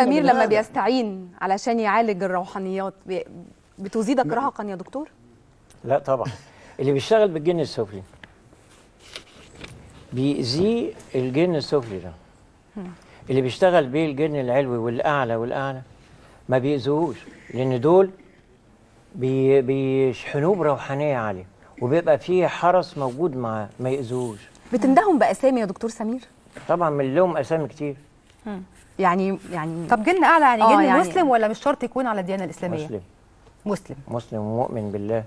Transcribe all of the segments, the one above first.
سمير من لما هذا. بيستعين علشان يعالج الروحانيات بي- بتزيدك رهقا يا دكتور لا طبعا اللي بيشتغل بالجن السفلي بيأذيه الجن السفلي ده اللي بيشتغل بيه الجن العلوي والاعلى والاعلى ما بيأذوهوش لان دول بي بيشحنوه بروحانيه عاليه وبيبقى فيه حرس موجود معاه ما يأذوهوش بتندههم باسامي يا دكتور سمير طبعا من لهم اسامي كتير يعني يعني طب جن اعلى يعني آه، جن يعني- مسلم ولا مش شرط يكون على الديانه الاسلاميه مسلم مسلم مسلم ومؤمن بالله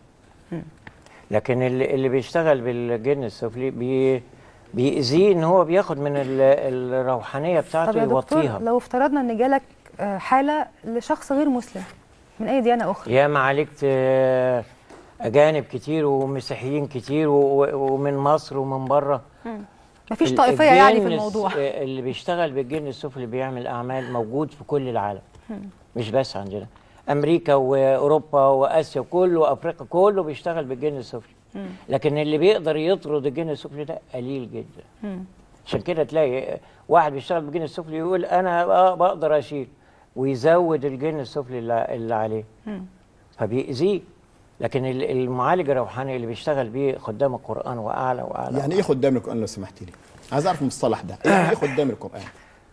لكن اللي, اللي بيشتغل بالجن السفلي بي بيأذيه ان هو بياخد من ال- الروحانيه طب بتاعته يا دكتور يوطيها لو افترضنا ان جالك آه، حاله لشخص غير مسلم من اي ديانه اخرى ياما عالجت آه، اجانب كتير ومسيحيين كتير و- و- ومن مصر ومن بره مفيش ال- طائفيه يعني في الجن الموضوع الس- اللي بيشتغل بالجن السفلي بيعمل اعمال موجود في كل العالم مش بس عندنا امريكا واوروبا واسيا كله وافريقيا كله بيشتغل بالجن السفلي لكن اللي بيقدر يطرد الجن السفلي ده قليل جدا عشان كده تلاقي واحد بيشتغل بالجن السفلي يقول انا آه بقدر اشيل ويزود الجن السفلي اللي اللي عليه فبيأذيه لكن ال- المعالج الروحاني اللي بيشتغل بيه خدام القرآن وأعلى وأعلى يعني ايه خدام القران لو سمحت لي عايز اعرف المصطلح ده يعني ايه خدام القران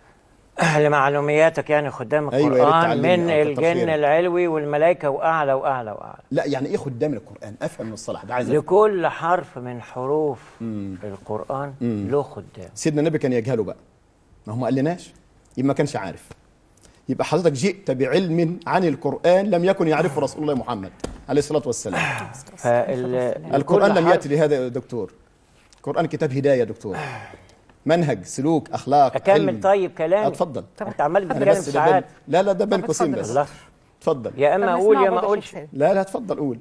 لمعلومياتك يعني خدام أيوة، يا ريت القرآن تعلمني. من آه، كتر الجن خيرك. العلوي والملائكة وأعلى وأعلى وأعلى لا يعني ايه خدام القران افهم المصطلح ده عايز أفهم. لكل حرف من حروف القرآن له خدام سيدنا النبي كان يجهله بقى ما هو ما قالناش يبقى ما كانش عارف يبقى حضرتك جئت بعلم عن القرآن لم يكن يعرفه رسول الله محمد عليه الصلاة والسلام فال- القرآن لكل لم حرف- يأتي لهذا يا دكتور القرآن كتاب هداية يا دكتور منهج سلوك أخلاق أكمل علم. طيب كلامي اتفضل أنت عمال أنا بتتكلم بس ده ساعات بين لا لا ده بين طب قوسين اتفضل. بس الله اتفضل يا إما طب أقول نسمع يا ما برضه أقولش شيخ سالم. لا لا اتفضل قول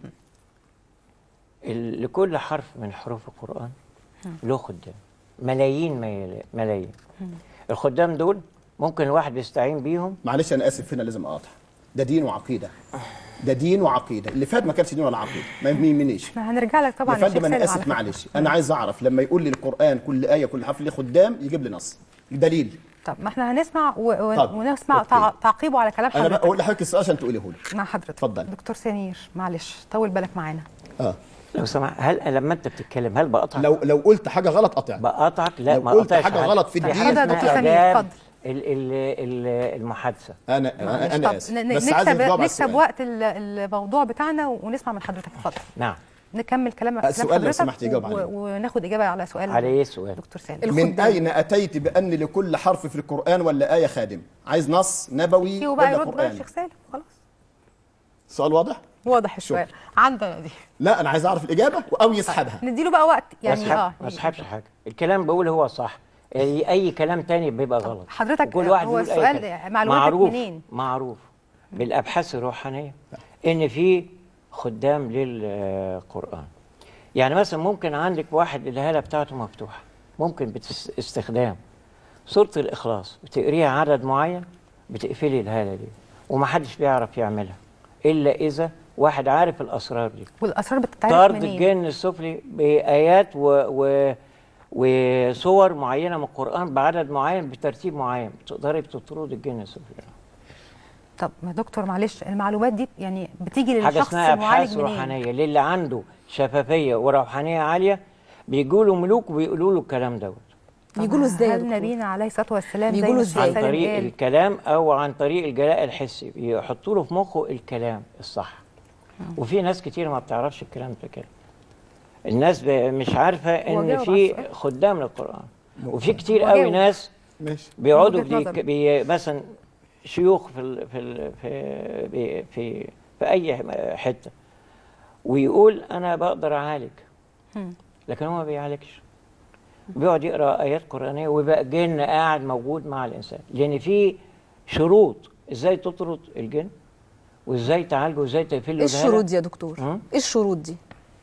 ال- لكل حرف من حروف القرآن له خدام ملايين ميلا- ملايين الخدام دول ممكن الواحد بيستعين بيهم معلش أنا آسف هنا لازم أقاطع ده دين وعقيدة ده دين وعقيدة اللي فات ما كانش دين ولا عقيدة ما يهمنيش احنا هنرجع لك طبعا يا يا شيخ فندم انا سالم على اسف فكرة. معلش انا عايز اعرف لما يقول لي القران كل ايه كل حرف ليه خدام يجيب لي نص دليل طب ما احنا هنسمع و... و... طب، ونسمع أوكي. تع... تعقيبه على كلام انا حضرتك بقول لحضرتك السؤال عشان تقوليه لي مع حضرتك اتفضل. دكتور سمير معلش طول بالك معانا اه لو سمح هل لما انت بتتكلم هل بقطعك لو لو قلت حاجه غلط قطع بقطعك لا لو ما قلت قطعش حاجة غلط في في الدين، حاجة اتفضل يا اسمها دكتور سمير، آداب اتفضل. ال- ال- ال- المحادثه انا انا, أنا طب اسف ن- بس عايز نكسب اجاوب على نكسب السؤال وقت ال- الموضوع بتاعنا ونسمع من حضرتك اتفضل نعم نكمل كلامك أه، كلام سؤال لو حضرتك سمحت يجاوب و- عليه. وناخد اجابه على سؤال على ايه السؤال دكتور سالم من الخدام. اين اتيت بان لكل حرف في القران ولا ايه خادم عايز نص نبوي وبقى ولا يرد بقى قران الشيخ سالم خلاص السؤال واضح واضح السؤال عندنا دي لا انا عايز اعرف الاجابه او يسحبها نديله بقى وقت ما يعني اه اسحب- ما اسحبش حاجه الكلام بقول هو صح اي أي كلام تاني بيبقى غلط حضرتك وكل واحد هو بيقول أي السؤال كلام. معلوماتك معروف منين؟ معروف بالابحاث الروحانيه ان في خدام للقران يعني مثلا ممكن عندك واحد الهاله بتاعته مفتوحه ممكن باستخدام سوره الاخلاص بتقريها عدد معين بتقفلي الهاله دي ومحدش بيعرف يعملها الا اذا واحد عارف الاسرار دي والاسرار بتتعرف طرد منين؟ الجن السفلي بآيات و... و... وصور معينة من القرآن بعدد معين بترتيب معين تقدري تطرد الجن السفلي طب ما دكتور معلش المعلومات دي يعني بتيجي حاجة للشخص اسمها المعالج أبحاث منين؟ روحانية للي عنده شفافية وروحانية عالية بيجوا له ملوك وبيقولوا له الكلام دوت طب يقولوا ازاي يا هل دكتور؟ نبينا عليه الصلاه والسلام زي بيقولوا ما ازاي؟ الشيخ عن سالم طريق قال الكلام أو عن طريق الجلاء الحسي يحطوا له في مخه الكلام الصح وفي ناس كتير ما بتعرفش الكلام ده كده الناس ب- مش عارفة هو إن جاوب على في السؤال. خدام للقرآن وفي كتير هو قوي جاوب. ناس ماشي بيقعدوا وجهة نظر. بي بي مثلا شيوخ في ال في ال في بي- في في اي حته ويقول انا بقدر اعالج لكن هو ما بيعالجش بيقعد يقرا ايات قرانيه ويبقى جن قاعد موجود مع الانسان لان في شروط ازاي تطرد الجن وازاي تعالجه وازاي تقفل له ايه الهالة. الشروط دي يا دكتور؟ مم. ايه الشروط دي؟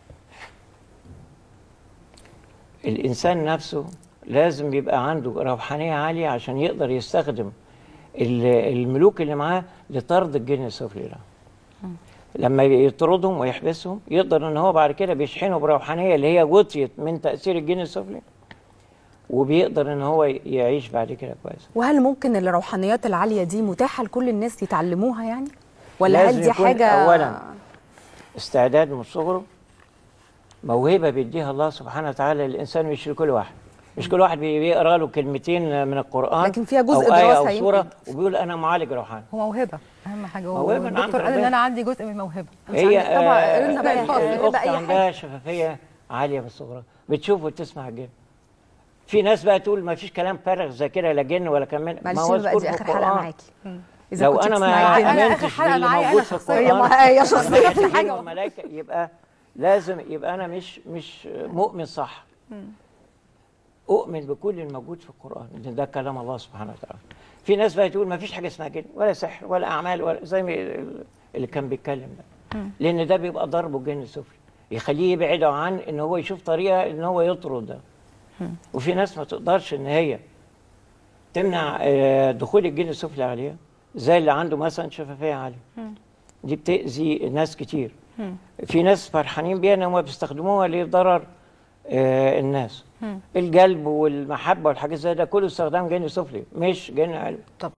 الإنسان نفسه لازم يبقى عنده روحانية عالية عشان يقدر يستخدم ال- الملوك اللي معاه لطرد الجن السفلي ده لما يطردهم ويحبسهم يقدر ان هو بعد كده بيشحنه بروحانيه اللي هي غطيت من تاثير الجن السفلي وبيقدر ان هو يعيش بعد كده كويس وهل ممكن الروحانيات العاليه دي متاحه لكل الناس يتعلموها يعني ولا لازم هل دي يكون حاجه أولاً استعداد من صغره موهبه بيديها الله سبحانه وتعالى للانسان مش لكل واحد مش كل واحد بي- بيقرا له كلمتين من القران لكن فيها جزء او ايه دراسة او يمكن. سوره وبيقول انا معالج روحاني هو موهبه اهم حاجه هو موهبة من عند الدكتور قال ان ربنا. انا عندي جزء من الموهبه هي عندك- طبعا آه، قولوا لنا بقى ال- إيه- الاخت بقى أي عندها شفافيه عاليه في الصغرى بتشوف وتسمع الجن في ناس بقى تقول ما فيش كلام فارغ زي كده لا جن ولا كمان معلش بقى مذكور دي في اخر حلقه القرآن. معاكي إذا لو كنت انا بتسمعي ما كده. أنا آخر امنتش حلقة باللي معايا موجود أنا في شخصياً. هي القران ما- هي شخصيا في في حاجه والملائكه يبقى لازم يبقى انا مش مش مؤمن صح اؤمن بكل الموجود في القران ان ده كلام الله سبحانه وتعالى في ناس بقى تقول ما فيش حاجه اسمها جن ولا سحر ولا اعمال ولا زي ما اللي كان بيتكلم ده لان ده بيبقى ضربه الجن السفلي يخليه يبعد عن ان هو يشوف طريقه ان هو يطرد ده وفي ناس ما تقدرش ان هي تمنع آه، دخول الجن السفلي عليها زي اللي عنده مثلا شفافيه عاليه دي بتاذي ناس كتير في ناس فرحانين بيها ان هم بيستخدموها لضرر آه، الناس الجلب والمحبه والحاجات زي ده كله استخدام جن سفلي مش جن علوي